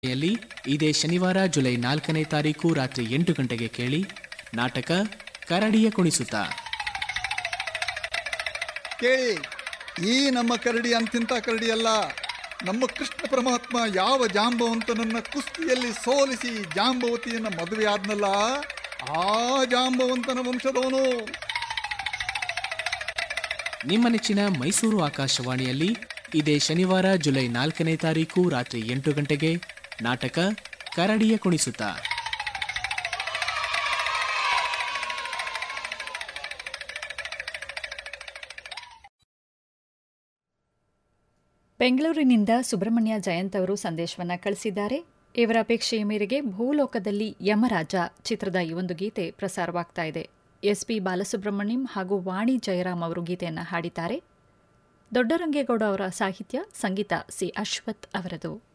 ಯಲ್ಲಿ ಇದೇ ಶನಿವಾರ ಜುಲೈ ನಾಲ್ಕನೇ ತಾರೀಕು ರಾತ್ರಿ ಎಂಟು ಗಂಟೆಗೆ ಕೇಳಿ ನಾಟಕ ಕರಡಿಯ ಕುಣಿಸುತ್ತ ಕೇಳಿ ಈ ನಮ್ಮ ಕರಡಿ ಅಂತಿಂತ ಕರಡಿ ಅಲ್ಲ ನಮ್ಮ ಕೃಷ್ಣ ಪರಮಾತ್ಮ ಯಾವ ಜಾಂಬವಂತನನ್ನ ಕುಸ್ತಿಯಲ್ಲಿ ಸೋಲಿಸಿ ಜಾಂಬವತಿಯನ್ನ ಮದುವೆ ಆದ್ನಲ್ಲ ಆ ಜಾಂಬವಂತನ ವಂಶದವನು ನಿಮ್ಮ ನೆಚ್ಚಿನ ಮೈಸೂರು ಆಕಾಶವಾಣಿಯಲ್ಲಿ ಇದೇ ಶನಿವಾರ ಜುಲೈ ನಾಲ್ಕನೇ ತಾರೀಕು ರಾತ್ರಿ ಎಂಟು ಗಂಟೆಗೆ ನಾಟಕ ಕರಡಿಯ ಕುಣಿಸುತ್ತ ಬೆಂಗಳೂರಿನಿಂದ ಸುಬ್ರಹ್ಮಣ್ಯ ಜಯಂತ್ ಅವರು ಸಂದೇಶವನ್ನ ಕಳಿಸಿದ್ದಾರೆ ಇವರ ಅಪೇಕ್ಷೆಯ ಮೇರೆಗೆ ಭೂಲೋಕದಲ್ಲಿ ಯಮರಾಜ ಚಿತ್ರದ ಈ ಒಂದು ಗೀತೆ ಪ್ರಸಾರವಾಗ್ತಾ ಇದೆ ಎಸ್ಪಿ ಬಾಲಸುಬ್ರಹ್ಮಣ್ಯಂ ಹಾಗೂ ವಾಣಿ ಜಯರಾಮ್ ಅವರು ಗೀತೆಯನ್ನು ಹಾಡಿದ್ದಾರೆ ದೊಡ್ಡರಂಗೇಗೌಡ ಅವರ ಸಾಹಿತ್ಯ ಸಂಗೀತ ಸಿ ಅಶ್ವಥ್ ಅವರದು